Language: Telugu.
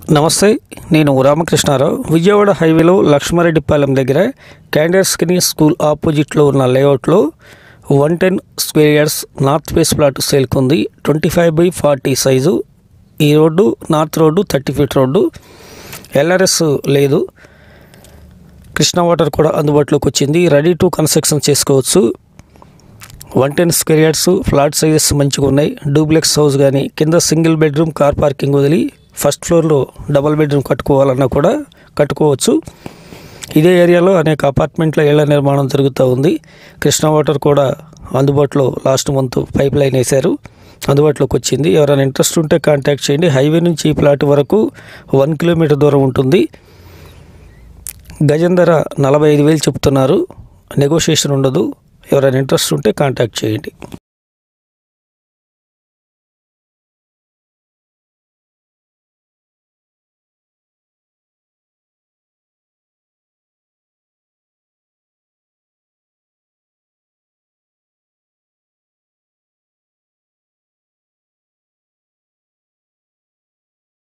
నమస్తే నేను రామకృష్ణారావు విజయవాడ హైవేలో లక్ష్మారెడ్డిపాలెం దగ్గర క్యాండర్స్కిని స్కూల్ ఆపోజిట్లో ఉన్న లేఅవుట్లో one ten square yards north face plot సేల్కి ఉంది twenty five by forty size ఈ road north road thirty feet road LRS లేదు కృష్ణా వాటర్ కూడా అందుబాటులోకి వచ్చింది రెడీ టు కన్స్ట్రక్షన్ చేసుకోవచ్చు one ten square yards flat sizes మంచిగా ఉన్నాయి డూప్లెక్స్ హౌస్ కానీ కింద సింగిల్ బెడ్రూమ్ కార్ పార్కింగ్ వదిలి ఫస్ట్ ఫ్లోర్లో డబల్ బెడ్రూమ్ కట్టుకోవాలన్నా కూడా కట్టుకోవచ్చు ఇదే ఏరియాలో అనేక అపార్ట్మెంట్ల ఇళ్ల నిర్మాణం జరుగుతూ ఉంది కృష్ణా వాటర్ కూడా అందుబాటులో లాస్ట్ మంత్ పైప్ లైన్ వేశారు అందుబాటులోకి వచ్చింది ఎవరైనా ఇంట్రెస్ట్ ఉంటే కాంటాక్ట్ చేయండి హైవే నుంచి ఈ ప్లాట్ వరకు వన్ కిలోమీటర్ దూరం ఉంటుంది గజం ధర నలభై ఐదు వేలు చెప్తున్నారు నెగోషియేషన్ ఉండదు ఎవరైనా ఇంట్రెస్ట్ ఉంటే కాంటాక్ట్ చేయండి